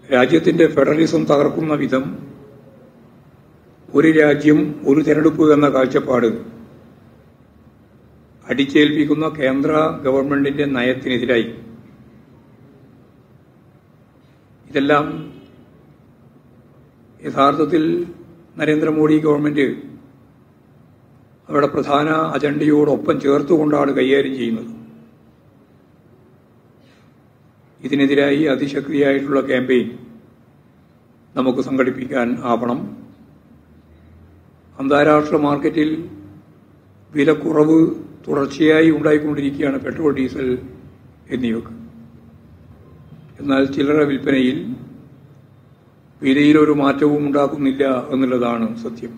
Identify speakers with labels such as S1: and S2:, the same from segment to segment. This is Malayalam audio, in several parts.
S1: രാജ്യത്തിന്റെ ഫെഡറലിസം തകർക്കുന്ന വിധം ഒരു രാജ്യം ഒരു തെരഞ്ഞെടുപ്പ് എന്ന കാഴ്ചപ്പാട് അടിച്ചേൽപ്പിക്കുന്ന കേന്ദ്ര ഗവൺമെന്റിന്റെ നയത്തിനെതിരായി ഇതെല്ലാം യഥാർത്ഥത്തിൽ നരേന്ദ്രമോദി ഗവൺമെന്റ് അവരുടെ പ്രധാന അജണ്ടയോടൊപ്പം ചേർത്തുകൊണ്ടാണ് കൈകാര്യം ചെയ്യുന്നത് ഇതിനെതിരായി അതിശക്തിയായിട്ടുള്ള ക്യാമ്പയിൻ നമുക്ക് സംഘടിപ്പിക്കാൻ ആവണം അന്താരാഷ്ട്ര മാർക്കറ്റിൽ വിലക്കുറവ് തുടർച്ചയായി ഉണ്ടായിക്കൊണ്ടിരിക്കുകയാണ് പെട്രോൾ ഡീസൽ എന്നിവക്ക് എന്നാൽ ചില്ലറ വിൽപ്പനയിൽ വിലയിലൊരു മാറ്റവും ഉണ്ടാക്കുന്നില്ല എന്നുള്ളതാണ് സത്യം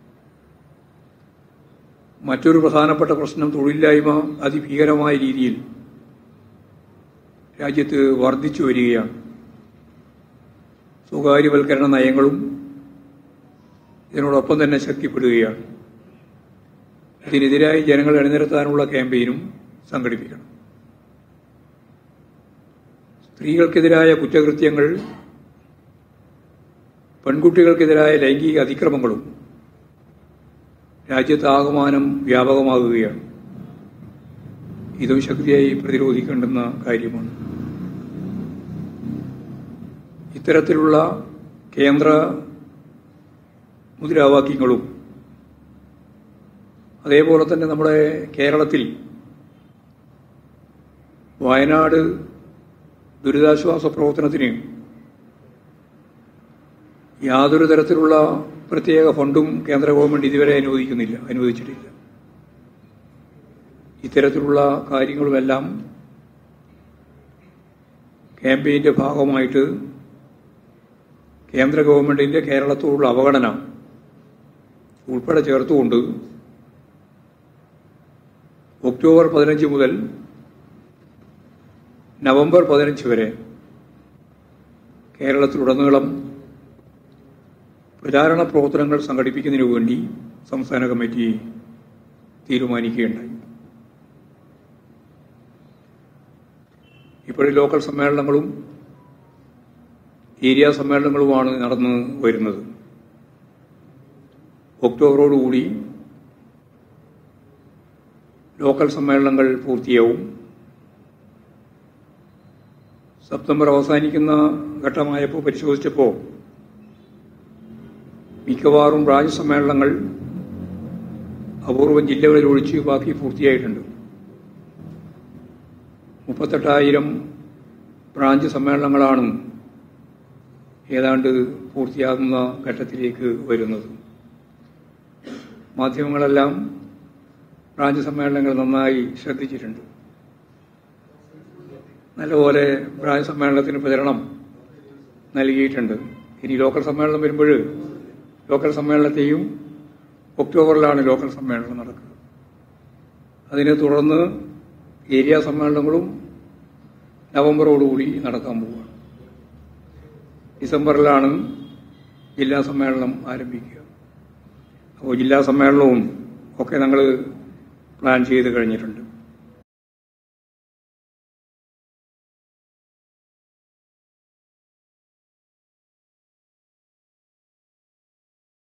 S1: മറ്റൊരു പ്രധാനപ്പെട്ട പ്രശ്നം തൊഴിലില്ലായ്മ അതിഭീകരമായ രീതിയിൽ രാജ്യത്ത് വർദ്ധിച്ചു വരികയാണ് സ്വകാര്യവൽക്കരണ നയങ്ങളും ഇതിനോടൊപ്പം തന്നെ ശക്തിപ്പെടുകയാണ് ഇതിനെതിരായി ജനങ്ങൾ അണിനിരത്താനുള്ള ക്യാമ്പയിനും സംഘടിപ്പിക്കണം സ്ത്രീകൾക്കെതിരായ കുറ്റകൃത്യങ്ങൾ പെൺകുട്ടികൾക്കെതിരായ ലൈംഗിക അതിക്രമങ്ങളും രാജ്യത്താകമാനം വ്യാപകമാകുകയാണ് ഇതും ശക്തിയായി പ്രതിരോധിക്കേണ്ടുന്ന കാര്യമാണ് ഇത്തരത്തിലുള്ള കേന്ദ്ര മുദ്രാവാക്യങ്ങളും അതേപോലെ തന്നെ നമ്മുടെ കേരളത്തിൽ വയനാട് ദുരിതാശ്വാസ പ്രവർത്തനത്തിന് യാതൊരു തരത്തിലുള്ള പ്രത്യേക ഫണ്ടും കേന്ദ്ര ഗവൺമെന്റ് ഇതുവരെ അനുവദിക്കുന്നില്ല അനുവദിച്ചിട്ടില്ല ഇത്തരത്തിലുള്ള കാര്യങ്ങളുമെല്ലാം ക്യാമ്പയിന്റെ ഭാഗമായിട്ട് കേന്ദ്ര ഗവൺമെന്റിന്റെ കേരളത്തോടുള്ള അവഗണന ഉൾപ്പെടെ ചേർത്തുകൊണ്ട് ഒക്ടോബർ പതിനഞ്ച് മുതൽ നവംബർ പതിനഞ്ച് വരെ കേരളത്തിലുടനീളം പ്രചാരണ പ്രവർത്തനങ്ങൾ സംഘടിപ്പിക്കുന്നതിനു വേണ്ടി സംസ്ഥാന കമ്മിറ്റി തീരുമാനിക്കുകയുണ്ടായി ഇപ്പോഴും ലോക്കൽ സമ്മേളനങ്ങളും ഏരിയ സമ്മേളനങ്ങളുമാണ് നടന്നു വരുന്നത് ഒക്ടോബറോടുകൂടി ലോക്കൽ സമ്മേളനങ്ങൾ പൂർത്തിയാവും സെപ്റ്റംബർ അവസാനിക്കുന്ന ഘട്ടമായപ്പോൾ പരിശോധിച്ചപ്പോൾ മിക്കവാറും ബ്രാഞ്ച് സമ്മേളനങ്ങൾ അപൂർവം ജില്ലകളിൽ ഒഴിച്ച് ബാക്കി പൂർത്തിയായിട്ടുണ്ട് മുപ്പത്തെട്ടായിരം ബ്രാഞ്ച് സമ്മേളനങ്ങളാണ് ഏതാണ്ട് പൂർത്തിയാകുന്ന ഘട്ടത്തിലേക്ക് വരുന്നത് മാധ്യമങ്ങളെല്ലാം ബ്രാഞ്ച് സമ്മേളനങ്ങൾ നന്നായി ശ്രദ്ധിച്ചിട്ടുണ്ട് നല്ലപോലെ ബ്രാഞ്ച് സമ്മേളനത്തിന് പ്രചരണം നൽകിയിട്ടുണ്ട് ഇനി ലോക്കൽ സമ്മേളനം വരുമ്പോൾ ലോക്കൽ സമ്മേളനത്തെയും ഒക്ടോബറിലാണ് ലോക്കൽ സമ്മേളനം നടക്കുക അതിനെ തുടർന്ന് ഏരിയ സമ്മേളനങ്ങളും നവംബറോടുകൂടി നടക്കാൻ പോവുകയാണ് ഡിസംബറിലാണ് ജില്ലാ സമ്മേളനം ആരംഭിക്കുക അപ്പോൾ ജില്ലാ സമ്മേളനവും ഒക്കെ ഞങ്ങൾ പ്ലാൻ ചെയ്ത് കഴിഞ്ഞിട്ടുണ്ട്